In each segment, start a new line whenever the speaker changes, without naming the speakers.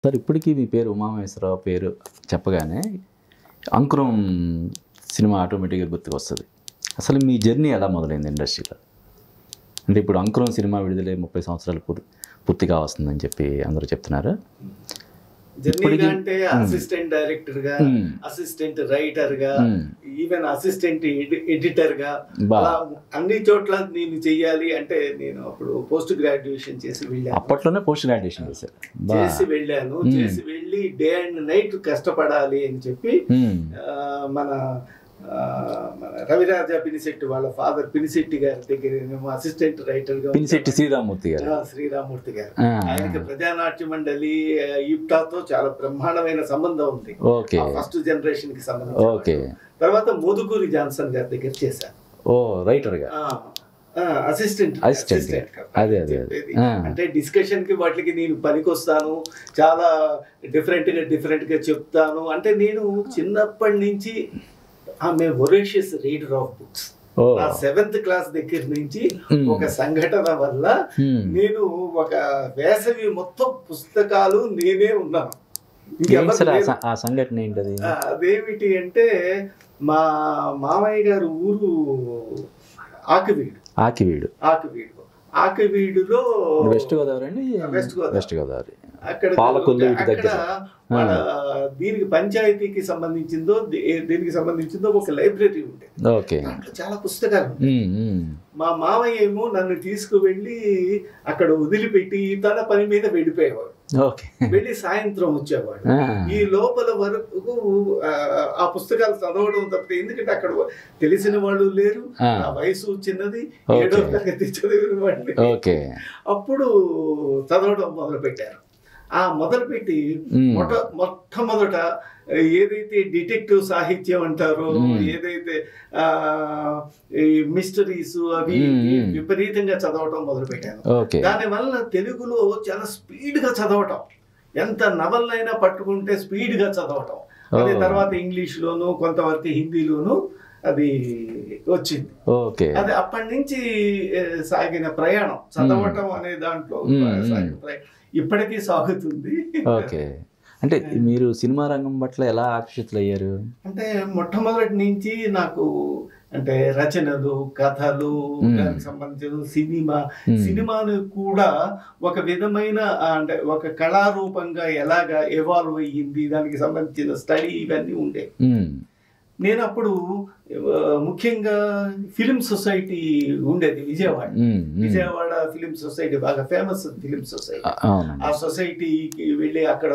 Sir ఇప్పటికీ మీ పేరు ఉమామహేశ్వరరావు పేరు చెప్పగానే అంకురం సినిమా ఆటోమేటిక్గా గుర్తుకొస్తుంది అసలు మీ జర్నీ ఎలా మొదలైంది ఇండస్ట్రీలో అంటే ఇప్పుడు అంకురం సినిమా విడుదలై ముప్పై సంవత్సరాలు పూర్తి పూర్తిగా వస్తుందని చెప్పి అందరూ చెప్తున్నారు
జర్నీగా అంటే అసిస్టెంట్ డైరెక్టర్ గా
మ్మ్.
అసిస్టెంట్ రైటర్ గా
మ్మ్.
ఈవెన్ అసిస్టెంట్ ఎడిటర్ గా
బా.
అలా అన్ని చోట్ల నేను చెయ్యాలి అంటే నేను అప్పుడు పోస్ట్ గ్రాడ్యుయేషన్ చేసి వెళ్ళాను
అప్పట్లోనే పోస్ట్ గ్రాడ్యుయేషన్ చేశారు బా
చేసి వెళ్ళాను చేసి వెళ్ళి డే అండ్ నైట్ కష్టపడాలి అని చెప్పి
మ్మ్.
ఆ, మన ఆ, మన రవిరాజ పినిశెట్టి వాళ్ళ ఫాదర్ పినిశెట్టి గారి దగ్గర నేను అసిస్టెంట్ రైటర్ గా
పినిశెట్టి శ్రీరామూర్తి గారు
ఆ, శ్రీరామూర్తి గారు
ఆ,
ఆయనకి ప్రజానాట్య మండలి ఆ, ఈప్టాతో చాలా బ్రహ్మాండమైన సంబంధం ఉంది
ఓకే
ఫస్ట్ జనరేషన్ కి సంబంధించి
ఓకే
తర్వాత మోదుకూరి జాన్సన్ గారి దగ్గర చేశాను
ఓ రైటర్గా
అసిస్టెంట్
Assistant. అదే, అదే, అదే. ఆ.
అంటే డిస్కషన్ కి వాటికి నేను పనికొస్తాను చాలా డిఫరెంట్ గా డిఫరెంట్ గా చెప్తాను అంటే నేను చిన్నప్పటి నుంచి ఆమె ఒరేషియస్ రీడర్ ఆఫ్ బుక్స్
ఓ
నా సెవెంత్ క్లాస్ దగ్గర నుంచి
Hmm.
ఒక సంఘటన వల్ల
Hmm.
నేను ఒక వేసవి మొత్తం పుస్తకాలు నేనే ఉన్నాను
ఏంటి
ఇంకెవరు
సార్ ఆ
లేరు.
స- ఆ సంఘటన ఏంటది
ఆ, అదేమిటి అంటే మా మామయ్య గారు ఊరు ఆకివీడు
ఆకివీడు
ఆకివీడు ఆకివీడులో
వెస్ట్ గోదావరి అండి
వెస్ట్ గోదావరి.
వెస్ట్ గోదావరి
అక్కడ
పాలకొల్లు ఇటు
అక్కడ
దగ్గర.
మన దీనికి పంచాయతీకి సంబంధించిందో దే- దీనికి సంబంధించిందో ఒక లైబ్రరీ ఉండేది
ఓకే
దాంట్లో చాలా పుస్తకాలు ఉంటాయి.
ఉమ్, ఉమ్.
మా మామయ్య ఏమో నన్ను తీసుకువెళ్ళి అక్కడ వదిలిపెట్టి తన పని మీద వెళ్ళిపోయేవాడు
ఓకే
వెళ్ళి సాయంత్రం వచ్చేవాడు
ఆ,
ఈ లోపల వరకు ఆ, ఆ పుస్తకాలు చదవడం తప్పితే ఎందుకంటే అక్కడ తెలిసిన వాళ్ళు లేరు
ఆ.
నా వయసు చిన్నది
ఓకే.
ఏడో తరగతి చదివిన వాడిని
ఓకే
అప్పుడు చదవడం మొదలు పెట్టారు ఆ మొదలుపెట్టి
మ్మ్.
మొట్ట మొట్టమొదట ఏదైతే డిటెక్టివ్ సాహిత్యం అంటారో
మ్మ్.
ఏదైతే ఆ ఈ మిస్టరీస్ అవి
మ్మ్.
విపరీతంగా చదవటం మొదలు పెట్టాను
ఓకే
దానివల్ల తెలుగులో చాలా స్పీడ్ గా చదవటం ఎంత నవలైనా పట్టుకుంటే స్పీడ్ గా చదవటం అదే
ఓ.
తర్వాత ఇంగ్లీష్ లోను కొంతవరకు హిందీలోను అది వచ్చింది
ఓకే
అది అప్పటి నుంచి ఏ, సాగిన ప్రయాణం చదవటం అనే దాంట్లో
మ్మ్,
సాగిన
మ్మ్.
ప్రయాణం ఇప్పటికీ సాగుతుంది
ఓకే అంటే మీరు సినిమా రంగం పట్ల ఎలా ఆకర్షితులు అయ్యారు
అంటే మొట్టమొదటి నుంచి నాకు అంటే రచనలు కథలు
మ్మ్.
దానికి సంబంధించిన సినిమా
మ్మ్.
సినిమాను కూడా ఒక విధమైన ఆ, అంటే ఒక కళారూపంగా ఎలాగా ఎవాల్వ్ అయ్యింది దానికి సంబంధించిన స్టడీ ఇవన్నీ ఉండే
ఉమ్,
నేను అప్పుడు ఆ, ముఖ్యంగా ఫిలిం సొసైటీ ఉండేది Vijayawada
um, um.
Vijayawada film society బాగా ఫేమస్ ఫిలిం సొసైటీ
ఆ, అవునండి
ఆ సొసైటీకి వెళ్ళి అక్కడ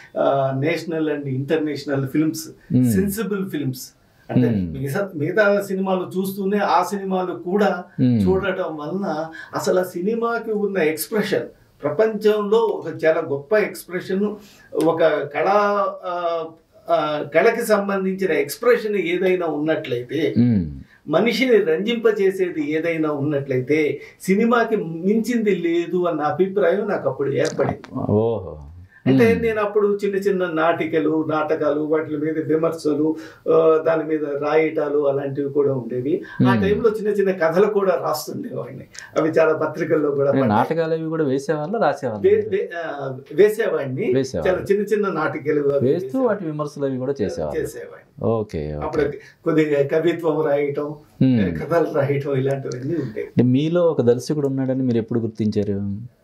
national and international films
Hmm.
Sensible films అంటే
Hmm.
మిగతా మిగతా సినిమాలు చూస్తూనే ఆ సినిమాలు కూడా
Hmm.
చూడటం వలన అసలు ఆ సినిమాకి ఉన్న ఎక్స్ప్రెషన్ ప్రపంచంలో ఒక చాలా గొప్ప ఎక్స్ప్రెషన్ ఒక కళా ఆ, ఆ, కళకి సంబంధించిన ఎక్స్ప్రెషన్ ఏదైనా ఉన్నట్లయితే
ఉమ్,
మనిషిని రంజింపచేసేది ఏదైనా ఉన్నట్లయితే సినిమాకి మించింది లేదు అన్న అభిప్రాయం నాకు అప్పుడు ఏర్పడింది
ఓహో
అంటే
ఉమ్,
నేను అప్పుడు చిన్న చిన్న నాటికలు నాటకాలు వాటి మీద విమర్శలు ఆ, దాని మీద రాయటాలు అలాంటివి కూడా ఉండేవి ఆ
Hmm.
టైంలో చిన్న చిన్న కథలు కూడా రాస్తుండేవాడిని అవి చాలా పత్రికల్లో కూడా
అంటే
పడ్డాయి.
నాటకాలు అవి కూడా వేసేవాళ్ళు రాసేవాళ్ళు
వే- వే- ఆ, వేసేవాడిని
వేసేవాళ్ళు.
చాలా చిన్న చిన్న నాటికలు అవి
వేస్తూ
వేసేవాడిని.
వాటి విమర్శలు అవి కూడా చేసేవాళ్ళు
చేసేవాడిని
ఓకే
అప్పుడు
ఓకే
కొద్దిగా కవిత్వం రాయటం
ఉమ్.
కథలు రాయటం ఇలాంటివన్నీ ఉండేవి
అంటే మీలో ఒక దర్శకుడు ఉన్నాడని మీరు ఎప్పుడు గుర్తించారు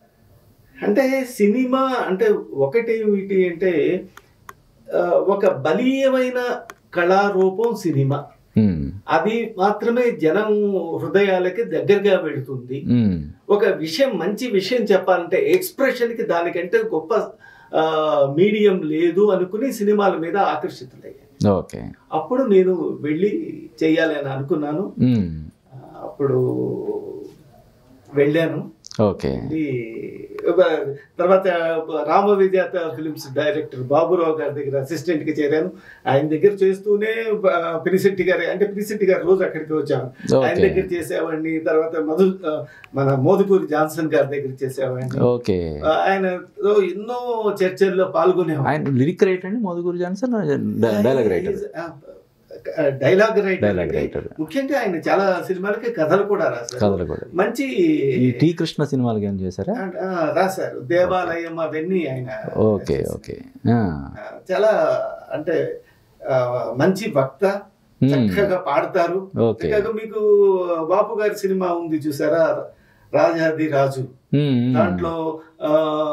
అంటే సినిమా అంటే ఒకటి ఏమిటి అంటే ఆ, ఒక బలీయమైన కళారూపం సినిమా
ఉమ్,
అది మాత్రమే జనం హృదయాలకి దగ్గరగా వెళుతుంది
ఉమ్,
ఒక విషయం మంచి విషయం చెప్పాలంటే ఎక్స్ప్రెషన్కి దానికంటే గొప్ప మీడియం లేదు అనుకుని సినిమాల మీద ఆకర్షితులయ్యాను
ఓకే
అప్పుడు నేను వెళ్ళి చెయ్యాలి అని అనుకున్నాను
ఉమ్,
ఆ, అప్పుడు వెళ్ళాను
ఓకే
వెళ్ళి ఒక తర్వాత రామ విజేత ఫిలిమ్స్ డైరెక్టర్ బాబురావు గారి దగ్గర అసిస్టెంట్ గా చేరాను ఆయన దగ్గర చేస్తూనే ఆ, పినిశెట్టి గారి అంటే పినిశెట్టి గారు రోజు అక్కడికి వచ్చాను ఆయన
ఓకే
దగ్గర చేసేవాడిని తర్వాత మధు ఆ, మన మోదుకూరి జాన్సన్ గారి దగ్గర చేసేవాడిని
ఓకే
ఆ, ఆయన ఎన్నో చర్చల్లో పాల్గొనేవాడు
ఆయన లిరిక్ రైటర్ అండి మధుగురు Johnson dialogue writer
dialogue
dialogue
writer
writer
ముఖ్యంగా ఆయన చాలా సినిమాలకి కథలు కూడా రాశారు
కథలు కూడా
మంచి
ఈ టీ కృష్ణ సినిమాలకి ఏం చేశారా
ఆ, రాశారు దేవాలయం అవన్నీ ఆయన
ఓకే ఓకే ఆ.
ఆ, చాలా అంటే ఆ, మంచి వక్త
మ్మ్.
చక్కగా పాడతారు
ఓకే
చక్కగా మీకు బాపు గారి సినిమా ఉంది చూసారా రాజాది రాజు
మ్మ్, మ్మ్.
దాంట్లో ఆ,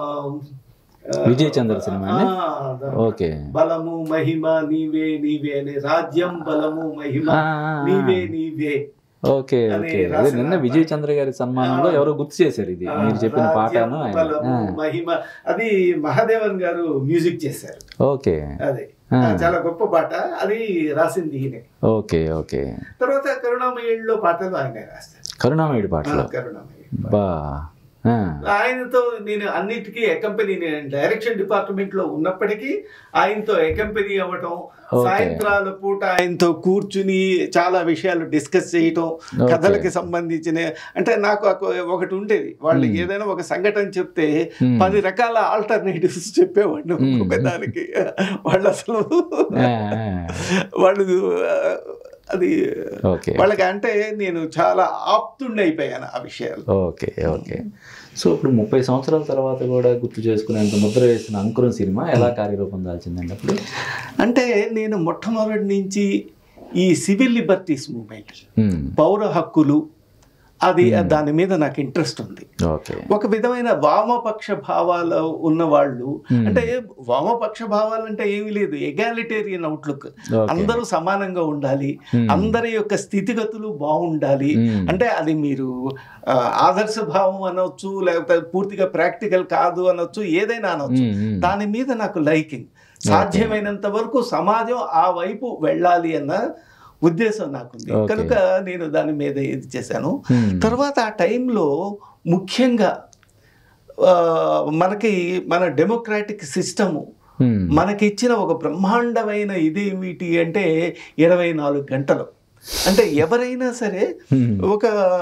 ఆ,
విజయ్ చంద్ర సినిమా అండి?
ఆ, దాంట్లో
ఓకే
బలము మహిమ నీవే నీవే అనే రాజ్యం బలము మహిమ
ఆ, ఆ, ఆ.
నీవే నీవే
ఓకే
అని
ఓకే అదే
రాసిన
నిన్న విజయ్ చంద్ర గారి సన్మానంలో
ఆ.
ఎవరో గుర్తు చేశారు ఇది
ఆ,
మీరు చెప్పిన
రాజ్యం,
పాటను ఆయన
బలము
ఆ,
మహిమ అది మహాదేవన్ గారు మ్యూజిక్ చేశారు
ఓకే
అది
ఆ.
ఆ, చాలా గొప్ప పాట అది రాసింది ఈయనే
ఓకే ఓకే
తర్వాత కరుణామయుల్లో పాటలు ఆయన రాస్తారు
కరుణామయుడి పాటలు
ఆ, కరుణామయుడు
బా ఆ,
ఆయనతో నేను అన్నిటికీ ఎకంపెనీ నేను డైరెక్షన్ డిపార్ట్మెంట్ లో ఉన్నప్పటికీ ఆయనతో ఎకంపెనీ అవ్వటం
Okay.
సాయంత్రాల పూట ఆయనతో కూర్చుని చాలా విషయాలు డిస్కస్ చేయటం
Okay.
కథలకి సంబంధించిన అంటే నాకు ఒక- ఒకటి ఉండేది వాళ్ళు
Hmm.
ఏదైనా ఒక సంఘటన చెప్తే
Hmm.
పది రకాల ఆల్టర్నేటివ్స్ చెప్పేవాడిని
Hmm.
ఒక్కొక్క దానికి వాళ్ళు అసలు
ఆ, ఆ.
వాళ్ళు ఆ, అది
ఓకే
వాళ్ళకి అంటే నేను చాలా ఆప్తుండి అయిపోయాను ఆ విషయాలు
ఓకే ఓకే సో ఇప్పుడు ముప్పై సంవత్సరాల తర్వాత కూడా గుర్తు చేసుకునేంత ముద్ర వేసిన అంకురం సినిమా ఎలా కార్యరూపం దాల్చిందండి అప్పుడు
అంటే నేను మొట్టమొదటి నుంచి ఈ సివిల్ లిబర్టీస్ మూమెంట్
మ్మ్.
పౌర హక్కులు అది దాని మీద నాకు ఇంట్రెస్ట్ ఉంది
ఓకే
ఒక విధమైన వామపక్ష భావాలు ఉన్న వాళ్ళు
Hmm.
అంటే వామపక్ష భావాలు అంటే ఏమీ లేదు ఎగాలిటేరియన్ అవుట్లుక్
ఓకే
అందరూ సమానంగా ఉండాలి
Hmm.
అందరి యొక్క స్థితిగతులు బాగుండాలి
Hmm.
అంటే అది మీరు ఆ, ఆదర్శ భావం అనొచ్చు లేకపోతే పూర్తిగా ప్రాక్టికల్ కాదు అనొచ్చు ఏదైనా అనొచ్చు
మ్మ్, మ్మ్.
దాని మీద నాకు లైకింగ్ సాధ్యమైనంత వరకు సమాజం ఆ వైపు వెళ్ళాలి అన్న ఉద్దేశం నాకుంది
Okay.
కనుక నేను దాని మీద ఇది చేశాను
మ్మ్.
తర్వాత ఆ టైంలో ముఖ్యంగా ఆ, మనకి మన డెమోక్రాటిక్ సిస్టము
మ్మ్.
మనకి ఇచ్చిన ఒక బ్రహ్మాండమైన ఇదేమిటి అంటే ఇరవై నాలుగు గంటలు అంటే ఎవరైనా సరే
మ్మ్.
ఒక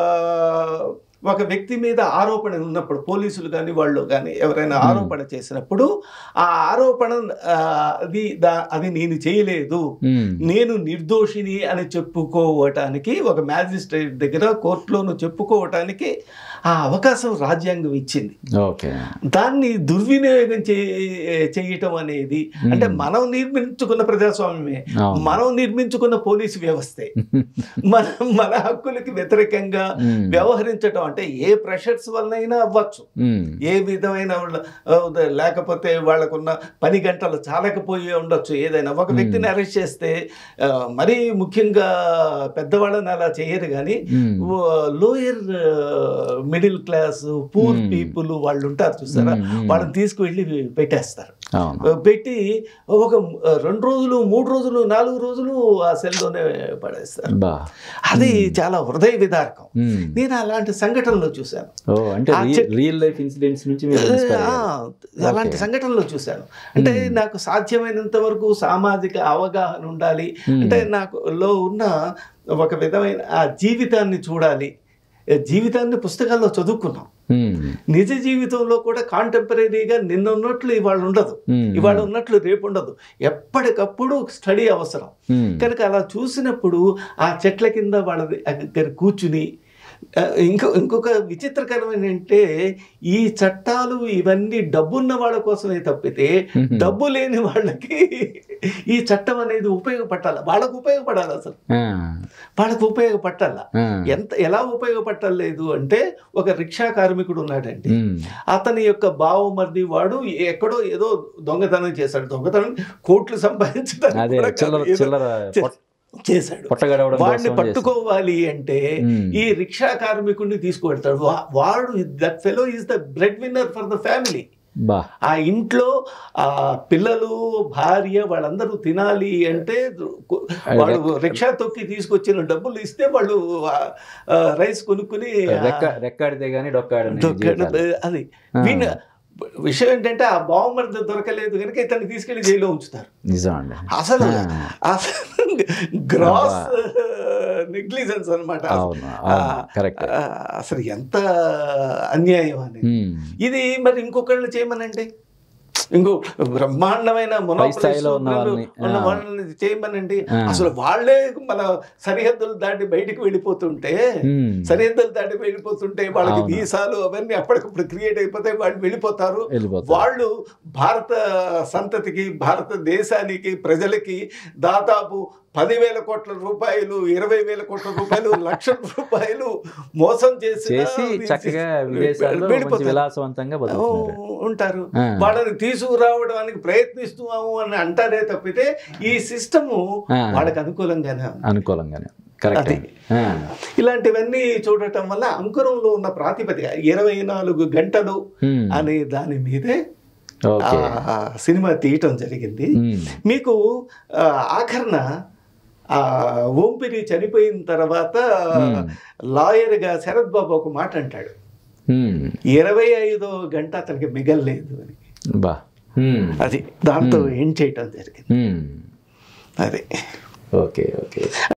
ఒక వ్యక్తి మీద ఆరోపణ ఉన్నప్పుడు పోలీసులు కానీ వాళ్ళు కానీ ఎవరైనా ఆరోపణ చేసినప్పుడు ఆ ఆరోపణ ఆ, అది దా- అది నేను చేయలేదు
మ్మ్.
నేను నిర్దోషిని అని చెప్పుకోవటానికి ఒక మ్యాజిస్ట్రేట్ దగ్గర కోర్టులోను చెప్పుకోవటానికి ఆ అవకాశం రాజ్యాంగం ఇచ్చింది
ఓకే
దాన్ని దుర్వినియోగం చే- చేయటం అనేది అంటే మనం నిర్మించుకున్న ప్రజాస్వామ్యమే
అవును.
మనం నిర్మించుకున్న పోలీసు వ్యవస్థే మన మన హక్కులకి వ్యతిరేకంగా
మ్మ్.
వ్యవహరించడం అంటే ఏ ప్రెషర్స్ వల్లైనా అవ్వచ్చు
మ్మ్.
ఏ విధమైన వాళ్ళ- ఆ, లేకపోతే వాళ్ళకున్న పని గంటలు చాలకపోయి ఉండొచ్చు ఏదైనా ఒక వ్యక్తిని అరెస్ట్ చేస్తే ఆ, మరీ ముఖ్యంగా పెద్దవాళ్ళని అలా చేయరు కానీ
మ్మ్.
Lower middle class poor
Hmm.
People వాళ్ళు ఉంటారు చూసారా
Hmm, hmm.
వాళ్ళని తీసుకువెళ్ళి పెట్టేస్తారు
అవును
పెట్టి ఒక రెండు రోజులు మూడు రోజులు నాలుగు రోజులు ఆ సెల్లోనే పడేస్తారు
బా
అది చాలా హృదయ విదారకం
మ్మ్.
నేను అలాంటి సంఘటనలు చూశాను
ఓ అంటే
ఆ
రి-
చెట్-
రియల్ లైఫ్ ఇన్సిడెంట్స్ నుంచి మీరు ఇన్స్పైర్
ఆ,
అయ్యారు.
అలాంటి
Okay.
సంఘటనలు చూశాను అంటే నాకు సాధ్యమైనంత వరకు సామాజిక అవగాహన ఉండాలి
Hmm.
అంటే నాకు లో ఉన్న ఒక విధమైన ఆ జీవితాన్ని చూడాలి ఏ జీవితాన్ని పుస్తకాల్లో చదువుకున్నాం
మ్మ్.
నిజ జీవితంలో కూడా కాంటెంపరీగా నిన్న ఉన్నట్లు ఇవాళ ఉండదు
మ్మ్.
ఇవాళ ఉన్నట్లు రేపు ఉండదు ఎప్పటికప్పుడు స్టడీ అవసరం
మ్మ్.
కనుక అలా చూసినప్పుడు ఆ చెట్ల కింద వాళ్ళ దగ్గర కూర్చుని ఆ, ఇంకో ఇంకొక విచిత్రకరమైన అంటే ఈ చట్టాలు ఇవన్నీ డబ్బున్న వాళ్ళ కోసమే తప్పితే
మ్మ్.
డబ్బు లేని వాళ్ళకి ఈ చట్టం అనేది ఉపయోగపడాలి వాళ్ళకు ఉపయోగపడాలి అసలు
ఆ,
వాళ్ళకు ఉపయోగపట్టాల
ఆ.
ఎంత ఎలా ఉపయోగపట్టలేదు అంటే ఒక రిక్షా కార్మికుడు ఉన్నాడండి
మ్మ్.
అతని యొక్క బావమర్ది వాడు ఎక్కడో ఏదో దొంగతనం చేశాడు దొంగతనం కోట్లు సంపాదించడానికి
అదే
కూడా కాదు,
చిల్లర
ఏదో
చిల్లర పొట్ట-
చేశాడు
పొట్టగడవడం
వాడిని
కోసం చేసి-
పట్టుకోవాలి అంటే
మ్మ్.
ఈ రిక్షా కార్మికుడిని తీసుకువెళ్తాడు వా- వాడు that fellow is the bread winner for the family
బా
ఆ ఇంట్లో ఆ పిల్లలు భార్య వాళ్ళందరూ తినాలి అంటే వాడు రిక్షా తొక్కి తీసుకొచ్చిన డబ్బులు ఇస్తే వాళ్ళు ఆ, ఆ, రైస్ కొనుక్కుని ఆ,
రెక్క రెక్కాడితే గానీ డొక్కాడని
దొక్కడం,
జీవితాలు.
అది
ఆ.
వీణ విషయం ఏంటంటే ఆ బావమరిది దొరకలేదు కనుక ఇతన్ని తీసుకెళ్లి జైల్లో ఉంచుతారు
నిజం అండి
అసలు
ఆ.
అసలు గ్రాస్ నెగ్లిజెన్స్ అనమాట
అవును అవును కరెక్ట్
అసలు ఎంత అన్యాయం అనేది ఇది మరి ఇంకొకళ్ళు చేయమనండి ఇంకో బ్రహ్మాండమైన monopolist
స్థాయిలో ఉన్న
ఉన్న
వాళ్ళని,
ఉన్న
ఆ.
వాళ్ళని చేయమనండి
ఆ.
అసలు వాళ్ళే మన సరిహద్దులు దాటి బయటికి వెళ్ళిపోతుంటే
ఉమ్,
సరిహద్దులు దాటి వెళ్ళిపోతుంటే వాళ్ళకి
అవును.
వీసాలు అవన్నీ అప్పటికప్పుడు క్రియేట్ అయిపోతే వాళ్ళు వెళ్ళిపోతారు
వెళ్ళిపోతారు
వాళ్ళు భారత సంతతికి భారతదేశానికి ప్రజలకి దాదాపు పదివేల కోట్ల రూపాయలు ఇరవై వేల కోట్ల రూపాయలు లక్షల రూపాయలు మోసం చేసి
చేసి చక్కగా విదేశాల్లో మంచి విలాసవంతంగా బతుకుతున్నారు
ఉంటారు
ఆ.
వాళ్ళని తీసుకురావడానికి ప్రయత్నిస్తున్నాము అని అంటారే తప్పితే ఈ సిస్టము
ఆ.
వాళ్ళకి అనుకూలంగానే ఉంది
అనుకూలంగానే కరెక్ట్
అది. ఇలాంటివన్నీ చూడటం వల్ల అంకురంలో ఉన్న ప్రాతిపదిక ఇరవై నాలుగు గంటలు అనే దాని మీదే
ఓకే
ఆ సినిమా తీయటం జరిగింది
ఉమ్,
మీకు ఆ, ఆఖరణ ఆ, ఓంపిరి చనిపోయిన తర్వాత
Hmm.
లాయర్గా శరత్ బాబు ఒక మాట అంటాడు
ఉమ్,
ఇరవై ఐదో గంట అతనికి మిగల్లేదు అని
బా ఉమ్,
అది దాంతో ఏం చేయటం జరిగింది
ఉమ్,
అది
ఓకే ఓకే